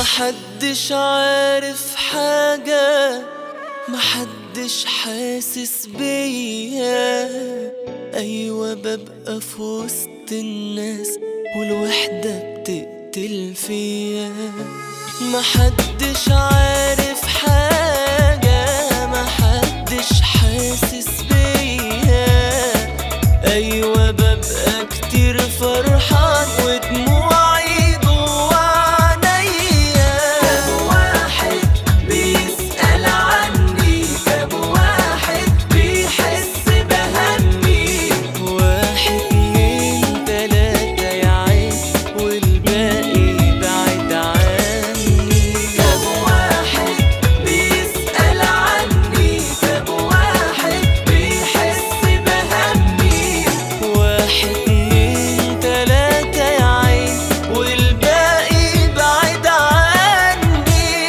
محدش عارف حاجة محدش حاسس بيا أيوة ببقى في وسط الناس والوحدة بتقتل فيا محدش عارف حاجة محدش حاسس بيا أيوة ببقى كتير فرحان ودموعي جوا عينيا كم واحد بيسأل عني كم واحد بيحس بهمي واحد اتنين تلاتة يا عين والباقي بعد عني كم واحد بيسأل عني كم واحد بيحس بهمي واحد اتنين تلاتة يا عين والباقي بعد عني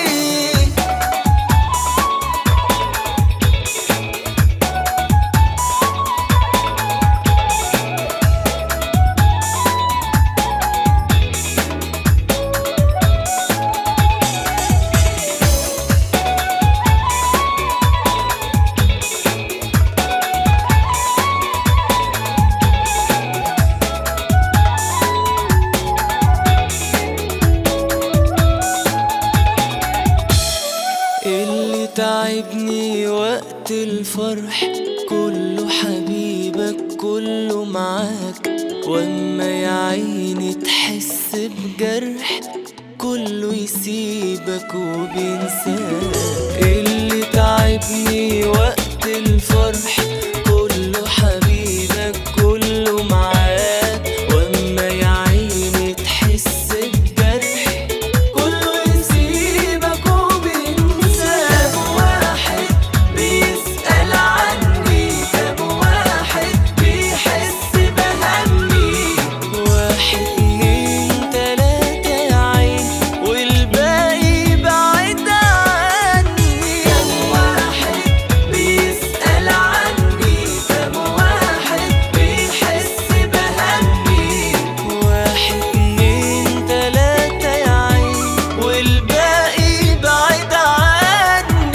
اللي تعبني وقت الفرح كله حبيبك كله معاك واما يا عيني تحس بجرح كله يسيبك وبينساك اللي تعبني وقت الفرح كله حبيبك كله معاك واما يا عيني تحس بجرح كله يسيبك وبينساك واحد بيسأل عني كم واحد بيحس بهمي واحد اتنين تلاتة يا عين والباقي بعد عني كم واحد بيسأل عني كم واحد بيحس بهمي واحد اتنين تلاتة يا عين والباقي بعد عني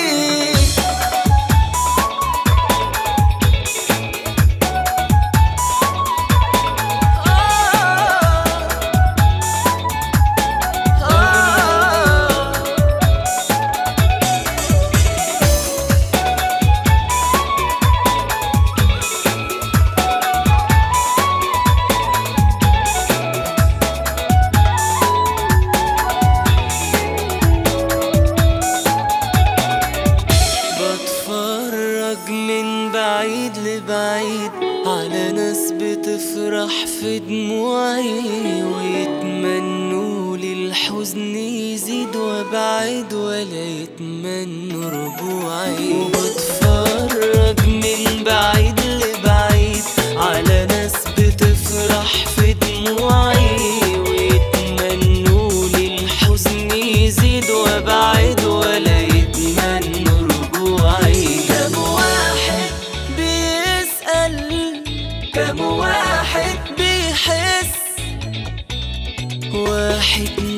بتفرج من بعيد لبعيد على ناس بتفرح في دموعي ويتمنوا لي الحزن يزيد وابعد ولا يتمنوا رجوعي وبتفرج من بعيد لبعيد على ناس بتفرح في دموعي ويتمنوا لي الحزن يزيد وابعد ولا يتمنوا رجوعي كم واحد بيسأل كم واحد بيحس واحد